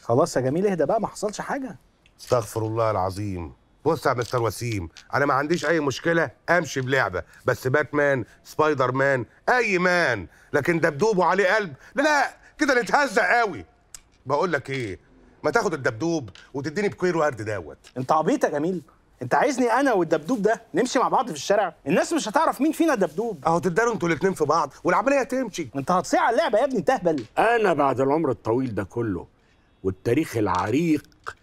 خلاص يا جميل اهدى بقى ما حصلش حاجه استغفر الله العظيم بص يا مستر وسيم انا ما عنديش اي مشكله امشي بلعبه بس باتمان سبايدر مان اي مان لكن دبدوب وعليه قلب لا لا كده نتهزق قوي بقول لك ايه ما تاخد الدبدوب وتديني بكوير ورد دوت انت عبيط يا جميل انت عايزني انا والدبدوب ده نمشي مع بعض في الشارع الناس مش هتعرف مين فينا الدبدوب اهو تداروا انتوا الاتنين في بعض والعمليه تمشي انت هتصيع على اللعبه يا ابني تهبل أنا بعد العمر الطويل ده كله والتاريخ العريق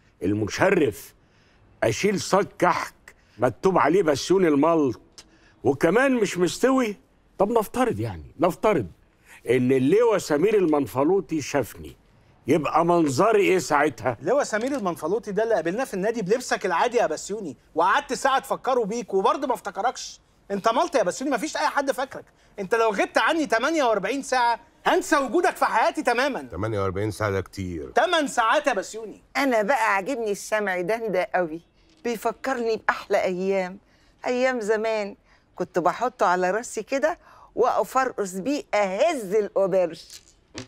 المشرف أشيل صاج كحك مكتوب عليه بسيون الملط وكمان مش مستوي طب نفترض يعني نفترض إن اللواء سمير المنفلوطي شافني يبقى منظري إيه ساعتها؟ اللي هو سمير المنفلوطي ده اللي قابلناه في النادي بلبسك العادي يا بسيوني وقعدت ساعه تفكروا بيك وبرضه ما افتكركش انت ملط يا بسيوني مفيش اي حد فاكرك انت لو غبت عني 48 ساعه هنسى وجودك في حياتي تماما 48 ساعه ده كتير 8 ساعات يا بسيوني انا بقى عاجبني السمعدان ده قوي بيفكرني باحلى ايام ايام زمان كنت بحطه على راسي كده واقف ارقص بيه اهز الاوبرش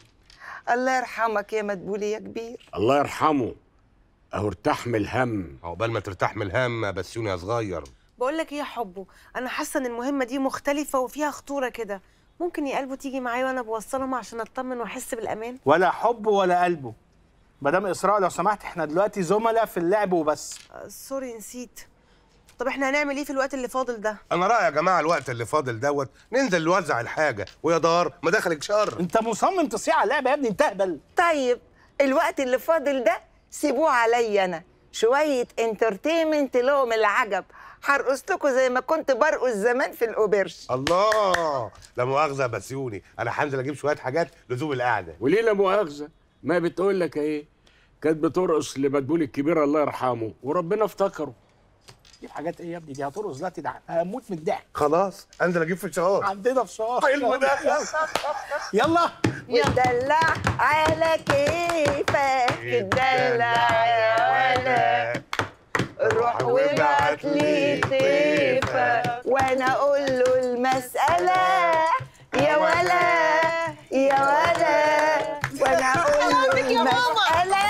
الله يرحمك يا مدبولي يا كبير الله يرحمه أهو ارتاح من الهم عقبال ما ترتاح من الهم يا بسيوني يا صغير بقول لك ايه يا حبه انا حاسه ان المهمه دي مختلفه وفيها خطوره كده ممكن يا قلبه تيجي معايا وانا بوصلهم عشان اطمن واحس بالامان ولا حب ولا قلبه مدام اسراء لو سمحت احنا دلوقتي زملاء في اللعب وبس آه، سوري نسيت طب احنا هنعمل ايه في الوقت اللي فاضل ده انا رايي يا جماعه الوقت اللي فاضل دوت ننزل نوزع الحاجه ويا دار ما دخلك شر انت مصمم تصيع على اللعبه يا ابني انت اهبل طيب الوقت اللي فاضل ده سيبوه عليا انا شويه انترتينمنت لهم العجب هرقص لكم زي ما كنت برقص زمان في الاوبرش الله لا مؤاخذه يا بسيوني انا هنزل اجيب شويه حاجات لزوم القعده وليه لا مؤاخذة ما بتقول لك ايه كانت بترقص لمدبول الكبير الله يرحمه وربنا افتكره دي حاجات ايه يا ابني دي هترقص دلوقتي ده هموت من الضحك خلاص انزل اجيب فشار عندنا فشار حلو ده. يلا ودلع على كيفك الدلع يا ولا روح وابعت لي طيفة وانا اقول له المسألة يا ولا يا ولا وانا اقول له المسألة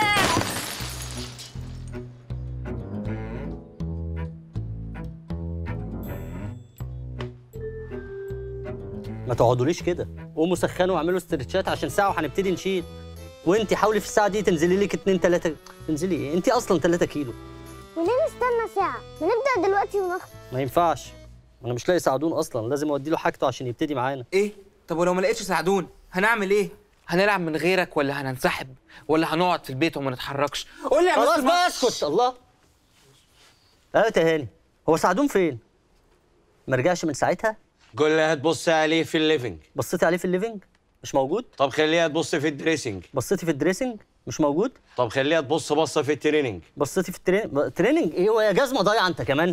ما تقعدوليش كده قوموا سخنوا واعملوا استرتشات عشان ساعه وهنبتدي نشيل وانت حاولي في الساعه دي تنزلي لك 2 3 تنزلي ايه انت اصلا 3 كيلو وليه نستنى ساعة؟ ما نبدأ دلوقتي ونخلص ما ينفعش انا مش لاقي سعدون اصلا لازم اودي له حاجته عشان يبتدي معانا ايه طب ولو ما لقيتش سعدون هنعمل ايه هنلعب من غيرك ولا هننسحب ولا هنقعد في البيت وما نتحركش قول لي يا خلاص مستر بقى ماركوس. اسكت الله اه تهاني هو سعدون فين ما رجعش من ساعتها قول لها تبص عليه في الليفنج بصيتي عليه في الليفينج مش موجود طب خليها تبص في الدريسنج بصيتي في الدريسنج مش موجود طب خليها تبص بصه في التريننج بصيتي في التريننج تريننج ايه هو يا جزمه ضايعه انت كمان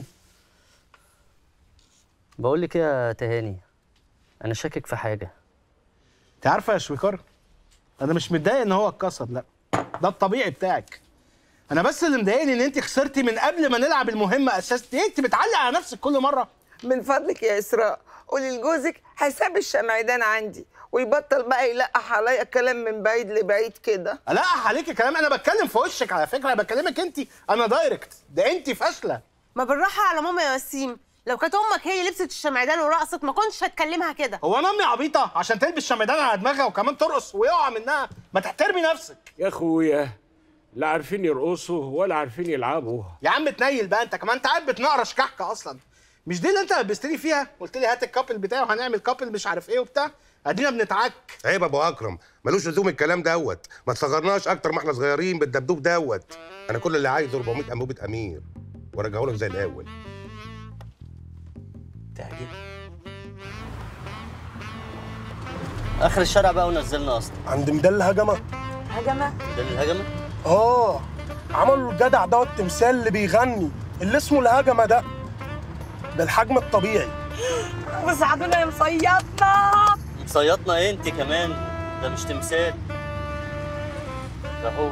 بقول لك إيه يا تهاني انا شاكك في حاجه انت عارفه يا شويكار انا مش متضايق ان هو اتكسر لا ده الطبيعي بتاعك انا بس اللي مضايقني ان انت خسرتي من قبل ما نلعب المهمه اساسا ايه انت بتعلق على نفسك كل مره من فضلك يا اسراء قولي لجوزك حساب الشمعدان عندي ويبطل بقى يلقح عليا كلام من بعيد لبعيد كده القح عليكي كلام انا بتكلم في وشك على فكره انا بكلمك انت انا دايركت ده انت فاشله ما بالراحه على ماما يا وسيم لو كانت امك هي اللي لبست الشمعدان ورقصت ما كنتش هتكلمها كده هو انا امي عبيطه عشان تلبس شمعدان على دماغها وكمان ترقص ويقع منها ما تحترمي نفسك يا اخويا لا عارفين يرقصوا ولا عارفين يلعبوا يا عم تنيل بقى انت كمان انت قاعد بتنقرش كحكه اصلا مش دي اللي انت لبستني فيها قلت لي هات الكابل بتاعي وهنعمل كابل مش عارف ايه وبتاع ادينا بنتعك عيب يا ابو اكرم ملوش لزوم الكلام دوت ما تصغرناش اكتر ما احنا صغيرين بالدبدوب دوت انا كل اللي عايزه 400 انبوبه امير وارجعه لك زي الاول اخر الشارع بقى ونزلنا اصلا عند ميدان الهجمه هجمة ده الهجمه اه عملوا الجدع دوت التمثال اللي بيغني اللي اسمه الهجمه ده بالحجم الطبيعي وسعدونا يا مصيطنا صيطنا ايه انت كمان ده مش تمثال ده هو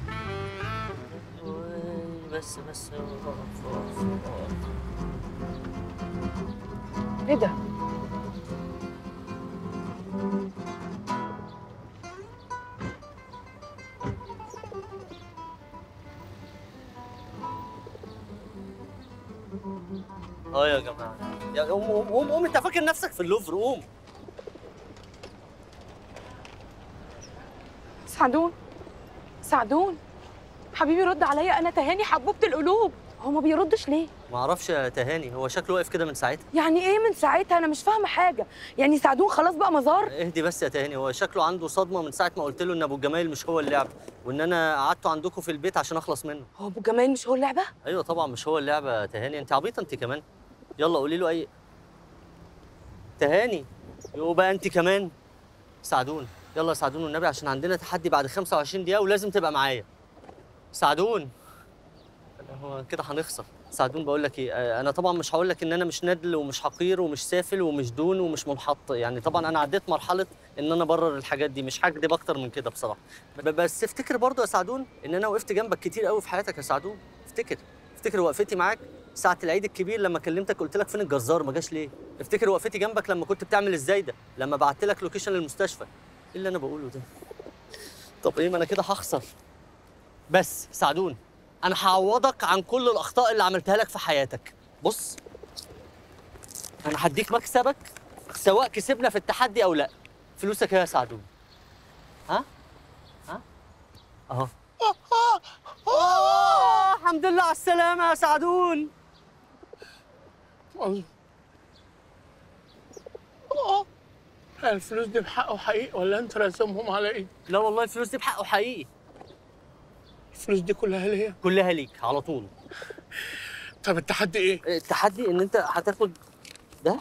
بس بس ايه ده؟ اه يا جماعه يا قوم قوم قوم قوم انت فاكر نفسك في اللوفر قوم سعدون سعدون حبيبي رد عليا انا تهاني حبوبه القلوب هو ما بيردش ليه ما اعرفش يا تهاني هو شكله واقف كده من ساعتها يعني ايه من ساعتها انا مش فاهمه حاجه يعني سعدون خلاص بقى مزار اهدي بس يا تهاني هو شكله عنده صدمه من ساعه ما قلت له ان ابو الجمايل مش هو اللعبه وان انا قعدته عندكم في البيت عشان اخلص منه هو ابو جمال مش هو اللعبه ايوه طبعا مش هو اللعبه يا تهاني انت عبيطه انت كمان يلا قولي له اي تهاني يبقى انت كمان سعدون يلا يا سعدون والنبي عشان عندنا تحدي بعد 25 دقيقه ولازم تبقى معايا سعدون هو كده هنخسر سعدون بقول لك ايه آه، انا طبعا مش هقول لك ان انا مش ندل ومش حقير ومش سافل ومش دون ومش منحط يعني طبعا انا عديت مرحله ان انا ابرر الحاجات دي مش هكدب اكتر من كده بصراحه ب- بس افتكر برضو يا سعدون ان انا وقفت جنبك كتير قوي في حياتك يا سعدون افتكر افتكر وقفتي معاك ساعة العيد الكبير لما كلمتك قلت لك فين الجزار ما جاش ليه؟ افتكر وقفتي جنبك لما كنت بتعمل ازاي ده؟ لما بعت لك لوكيشن للمستشفى. ايه اللي انا بقوله ده؟ طب ايه ما انا كده هخسر. بس سعدون انا هعوضك عن كل الاخطاء اللي عملتها لك في حياتك. بص انا هديك مكسبك سواء كسبنا في التحدي او لا. فلوسك ايه يا سعدون؟ ها؟ ها؟ اهو. آه، الحمد لله على السلامة يا سعدون. الله اه الفلوس دي بحقه حقيقي ولا انت راسمهم على ايه؟ لا والله الفلوس دي بحقه حقيقي. الفلوس دي كلها ليا كلها ليك على طول. طب التحدي ايه؟ التحدي ان انت هتاخد ده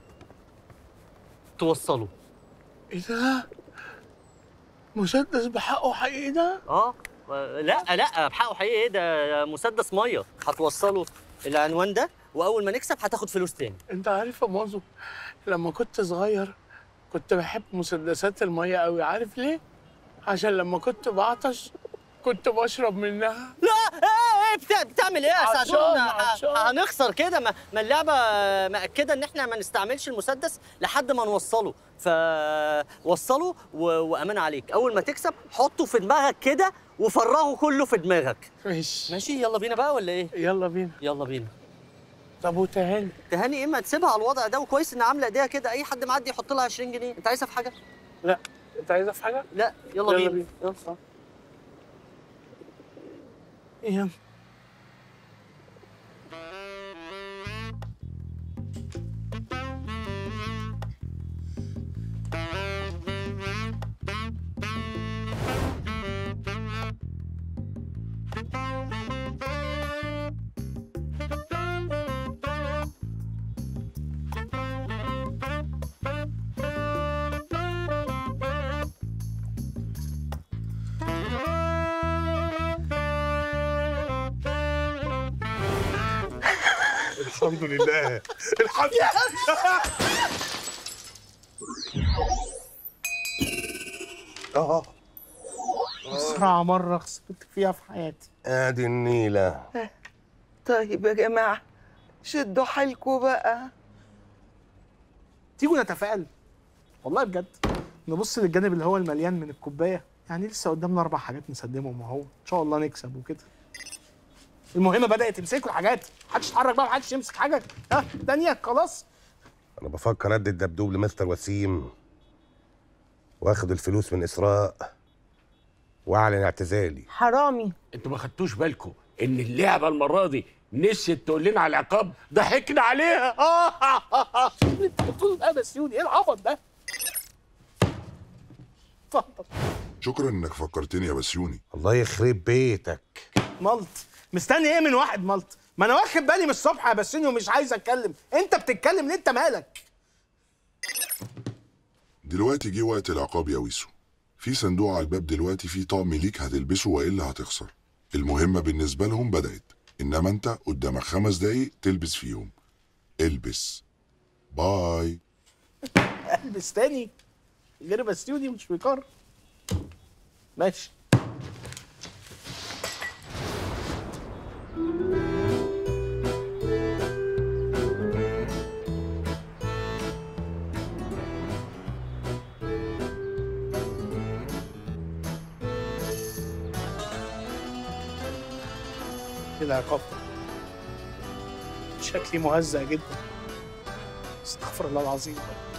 توصله ايه ده؟ مسدس بحقه حقيقي ده؟ اه لا لا بحقه حقيقي ايه ده مسدس ميه هتوصله العنوان ده واول ما نكسب هتاخد فلوس تاني انت عارف يا مازو لما كنت صغير كنت بحب مسدسات المية قوي عارف ليه؟ عشان لما كنت بعطش كنت بشرب منها لا ايه ايه بتع- بتعمل ايه يا عطشان، سعدون ه- عطشان. هنخسر كده ما, ما اللعبه مأكده ان احنا ما نستعملش المسدس لحد ما نوصله فوصله و... وامان عليك اول ما تكسب حطه في دماغك كده وفرغه كله في دماغك ماشي ماشي يلا بينا بقى ولا ايه يلا بينا يلا بينا طب وتهاني تهاني ايه ما تسيبها على الوضع ده وكويس ان عامله ايديها كده اي حد معدي يحط لها 20 جنيه انت عايزها في حاجه لا انت عايزها في حاجة؟ لا يلا, يلا بينا, بينا. يلا. يلا الحمد لله الحمد لله اه أسرع مرة خسرت فيها في حياتي ادي النيله طيب يا جماعه شدوا حيلكوا بقى تيجوا نتفائل والله بجد نبص للجانب اللي هو المليان من الكوبايه يعني لسه قدامنا اربع حاجات نسلمهم اهو ان شاء الله نكسب وكده المهمه بدات تمسكوا الحاجات محدش يتحرك بقى محدش يمسك حاجه ها تانية خلاص انا بفكر ادي الدبدوب لمستر وسيم واخد الفلوس من اسراء واعلن اعتزالي حرامي انتوا ما خدتوش بالكم ان اللعبه المره دي نسيت تقول لنا على العقاب ضحكنا عليها انت بتقول ده بس يوني ايه العبط ده اتفضل شكرا انك فكرتني يا بسيوني الله يخرب بيتك ملط مستني ايه من واحد ملط ما انا واخد بالي من الصبح يا بسيوني ومش عايز اتكلم انت بتتكلم ليه انت مالك دلوقتي جه وقت العقاب يا ويسو في صندوق على الباب دلوقتي فيه طقم ليك هتلبسه والا هتخسر المهمة بالنسبة لهم بدأت انما انت قدامك خمس دقايق تلبس فيهم البس باي البس تاني غير بسيوني مش بيكار ماشي كده عقاب شكلي مهزأ جدا استغفر الله العظيم